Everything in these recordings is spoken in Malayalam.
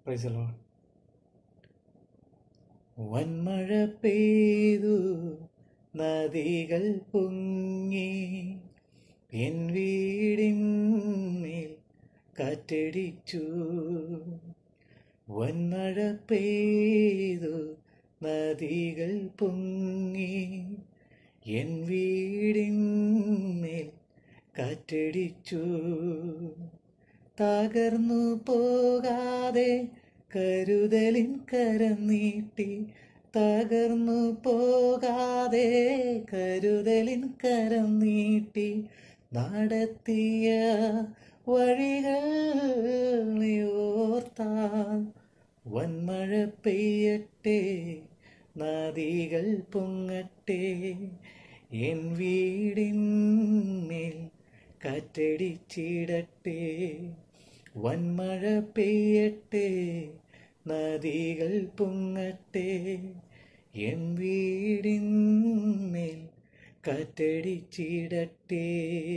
പ്രൈസലോ വന്മഴ പെയ്തു നദികൾ പൊങ്ങി എൻ വീടിന്മേൽ കാറ്റടിച്ചു വന്മഴ പെയ്തു നദികൾ പൊങ്ങി എൻ വീടിന്മേൽ കാറ്റടിച്ചു തകർന്നു പോകാതെ കരുതലിൻ കരം നീട്ടി തകർന്നു പോകാതെ കരുതലിൻ കരം നീട്ടി നടത്തിയ വഴികൾ നീ ഓർത്താൽ വന്മഴ പെയ്യട്ടെ നദികൾ പൊങ്ങട്ടെ എൻ വീടിന്മേൽ കാറ്റടിച്ചിടട്ടെ വന്മഴ പെയ്യട്ടെ നദികൾ പൊങ്ങട്ടെ എൻ വീടിന്മേൽ കാറ്റടിച്ചിടട്ടെ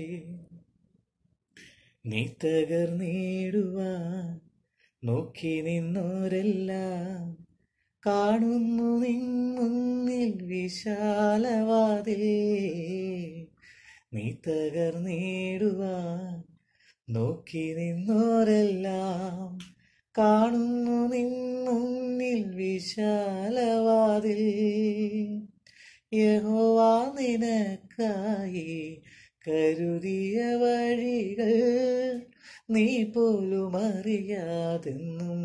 നീ തകർന്നിടുവാൻ നോക്കി നിന്നോരെല്ലാം കാണുന്നു നിൻ മുന്നിൽ വിശാലവാതിൽ നീ തകർന്നിടുവാൻ നോക്കി നിന്നോരെല്ലാം കാണുന്നു നിൻ മുന്നിൽ വിശാലവാതിൽ യഹോവാ നിനക്കായി കരുതിയ വഴികൾ നീ പോലും അറിയാതെന്നും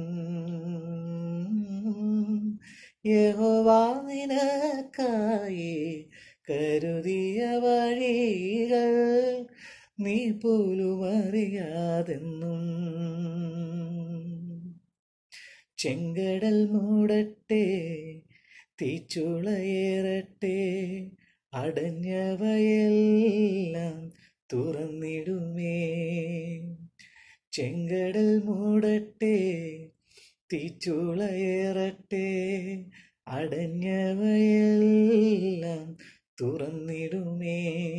യഹോവാ നിനക്കായി കരുതിയ വഴികൾ നീ പോലും അറിയാതെന്നും ചെങ്കടൽ മൂടട്ടെ തീച്ചുളയേറട്ടെ അടഞ്ഞവയെല്ലാം തുറന്നിടുമേ ചെങ്കടൽ മൂടട്ടെ തീച്ചുളയേറട്ടെ അടഞ്ഞവയെല്ലാം തുറന്നിടുമേ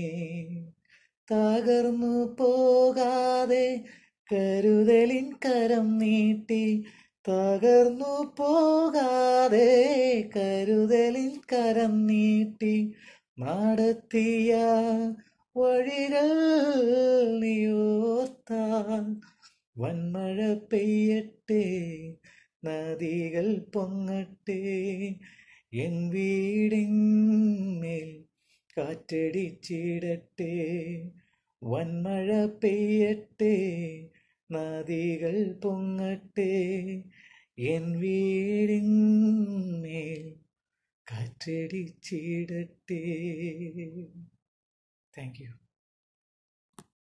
തകർന്നു പോകാതെ കരുതലിൻ കരം നീട്ടി തകർന്നു പോകാതെ കരുതലിൻ കരം നീട്ടി നടത്തിയ വഴികൾ നീയോർത്താൽ വന്മഴ പെയ്യട്ടെ നദികൾ പൊങ്ങട്ടെ എൻ വീടിന്മേൽ കാറ്റടിച്ചിടട്ടെ വന്മഴ പെയ്യട്ടെ നദികൾ പൊങ്ങട്ടെ എൻ വീടിന്മേൽ കാറ്റടിച്ചിടട്ടെ താങ്ക് യു